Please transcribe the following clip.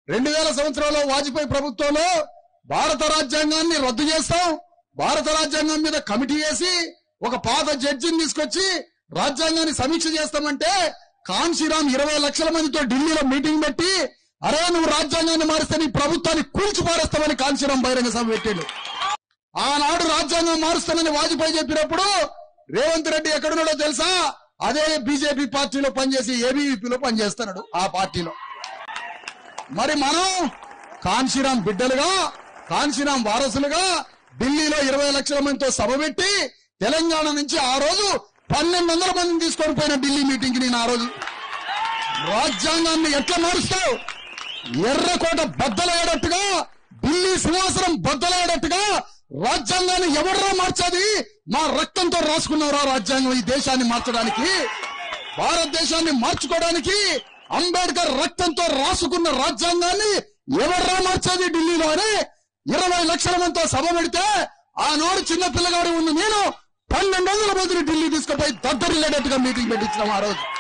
రెండు వేల సంవత్సరంలో వాజ్పేయి ప్రభుత్వంలో భారత రాజ్యాంగాన్ని రద్దు చేస్తాం భారత రాజ్యాంగం మీద కమిటీ వేసి ఒక పాత జడ్జిని తీసుకొచ్చి రాజ్యాంగాన్ని సమీక్ష చేస్తామంటే కాన్శీరామ్ ఇరవై లక్షల మందితో ఢిల్లీలో మీటింగ్ పెట్టి అరే నువ్వు రాజ్యాంగాన్ని మారిస్తే నీ ప్రభుత్వాన్ని కూల్చి పారేస్తామని కాన్శీరామ్ బహిరంగ సభ పెట్టాడు ఆనాడు రాజ్యాంగం మారుస్తానని వాజ్పేయి చెప్పినప్పుడు రేవంత్ రెడ్డి ఎక్కడున్నాడో తెలుసా అదే బీజేపీ పార్టీలో పనిచేసి ఏబీవీపీలో పనిచేస్తున్నాడు ఆ పార్టీలో మరి మనం కాన్శీరామ్ బిడ్డలుగా కాన్శీరామ్ వారసులుగా ఢిల్లీలో ఇరవై లక్షల మందితో సభ పెట్టి తెలంగాణ నుంచి ఆ రోజు పన్నెండు వందల మందిని తీసుకొని పోయిన ఢిల్లీ మీటింగ్ కి నేను ఆ రోజు రాజ్యాంగాన్ని ఎట్లా మారుస్తావు ఎర్రకోట బద్దలయ్యేటట్టుగా ఢిల్లీ సింహాసనం బద్దలయ్యేటట్టుగా రాజ్యాంగాన్ని ఎవడరా మార్చాది మా రక్తంతో రాసుకున్నారా రాజ్యాంగం ఈ దేశాన్ని మార్చడానికి భారతదేశాన్ని మార్చుకోవడానికి అంబేద్కర్ రక్తంతో రాసుకున్న రాజ్యాంగాన్ని ఎవర్రా మార్చేది ఢిల్లీలో అని ఇరవై లక్షల మందితో సభ పెడితే ఆనాడు చిన్న పిల్లగాడు ఉన్న నేను పన్నెండు వందల మందిని ఢిల్లీ తీసుకుపోయి దద్దరిల్లేటట్టుగా మీటింగ్ పెట్టించినాం ఆ రోజు